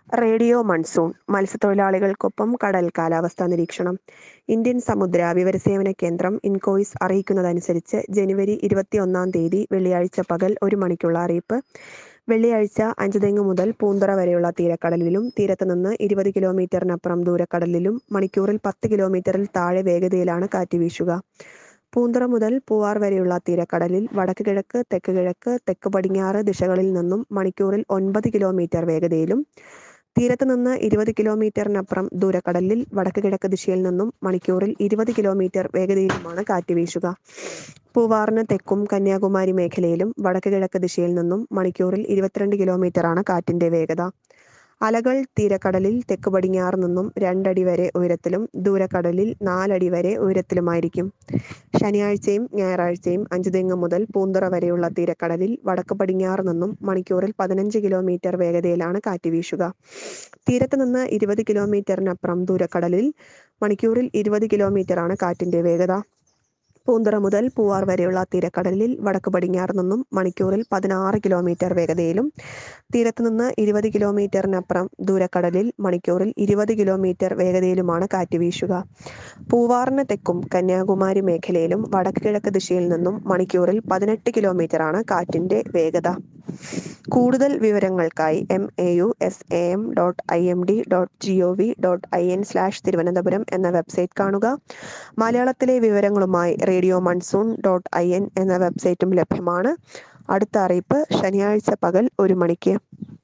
radio monsoon മത്സ്യത്തൊഴിലാളികൾക്കൊപ്പം കടൽ കാലാവസ്ഥാ നിരീക്ഷണം ഇന്ത്യൻ സമുദ്ര വിവരസേവന കേന്ദ്രം ഇൻകോയിസ് അറിയിക്കുന്നതനുസരിച്ച് ജനുവരി ഇരുപത്തിയൊന്നാം തീയതി വെള്ളിയാഴ്ച പകൽ ഒരു മണിക്കുള്ള അറിയിപ്പ് വെള്ളിയാഴ്ച അഞ്ചുതെങ്ങ് മുതൽ പൂന്തറ വരെയുള്ള തീരക്കടലിലും തീരത്ത് നിന്ന് ഇരുപത് കിലോമീറ്ററിനപ്പുറം ദൂരക്കടലിലും മണിക്കൂറിൽ പത്ത് കിലോമീറ്ററിൽ താഴെ വേഗതയിലാണ് കാറ്റ് വീശുക പൂന്തറ മുതൽ പൂവാർ വരെയുള്ള തീരക്കടലിൽ വടക്ക് കിഴക്ക് തെക്ക് കിഴക്ക് തെക്ക് പടിഞ്ഞാറ് ദിശകളിൽ നിന്നും മണിക്കൂറിൽ ഒൻപത് കിലോമീറ്റർ വേഗതയിലും തീരത്ത് നിന്ന് ഇരുപത് കിലോമീറ്ററിനപ്പുറം ദൂരക്കടലിൽ വടക്ക് കിഴക്ക് ദിശയിൽ നിന്നും മണിക്കൂറിൽ ഇരുപത് കിലോമീറ്റർ വേഗതയിലുമാണ് കാറ്റ് വീശുക പൂവാറിന് തെക്കും കന്യാകുമാരി മേഖലയിലും വടക്ക് കിഴക്ക് ദിശയിൽ നിന്നും മണിക്കൂറിൽ ഇരുപത്തിരണ്ട് കിലോമീറ്ററാണ് കാറ്റിന്റെ വേഗത അലകൾ തീരക്കടലിൽ തെക്ക് പടിഞ്ഞാറ് നിന്നും രണ്ടടി വരെ ഉയരത്തിലും ദൂരക്കടലിൽ നാലടി വരെ ഉയരത്തിലുമായിരിക്കും ശനിയാഴ്ചയും ഞായറാഴ്ചയും അഞ്ചുതെങ്ങ് മുതൽ പൂന്തറ വരെയുള്ള തീരക്കടലിൽ വടക്ക് പടിഞ്ഞാറ് നിന്നും മണിക്കൂറിൽ പതിനഞ്ച് കിലോമീറ്റർ വേഗതയിലാണ് കാറ്റ് വീശുക തീരത്ത് നിന്ന് ഇരുപത് കിലോമീറ്ററിനപ്പുറം ദൂരക്കടലിൽ മണിക്കൂറിൽ ഇരുപത് കിലോമീറ്ററാണ് കാറ്റിന്റെ വേഗത പൂന്തറ മുതൽ പൂവാർ വരെയുള്ള തീരക്കടലിൽ വടക്ക് പടിഞ്ഞാറ് നിന്നും മണിക്കൂറിൽ പതിനാറ് കിലോമീറ്റർ വേഗതയിലും തീരത്ത് നിന്ന് ഇരുപത് കിലോമീറ്ററിനപ്പുറം ദൂരക്കടലിൽ മണിക്കൂറിൽ ഇരുപത് കിലോമീറ്റർ വേഗതയിലുമാണ് കാറ്റ് വീശുക പൂവാറിന് തെക്കും കന്യാകുമാരി മേഖലയിലും വടക്ക് കിഴക്ക് ദിശയിൽ നിന്നും മണിക്കൂറിൽ പതിനെട്ട് കിലോമീറ്ററാണ് കാറ്റിന്റെ വേഗത കൂടുതൽ വിവരങ്ങൾക്കായി M A U S A M dot I M D dot G O V dot I N slash Thiruvananthapuram എന്ന വെബ്സൈറ്റ് കാണുക മലയാളത്തിലെ വിവരങ്ങളുമായി radio monsoon dot I N എന്ന വെബ്സൈറ്റും ലഭ്യമാണ് അടുത്ത അറിയിപ്പ് ശനിയാഴ്ച പകൽ ഒരു മണിക്ക്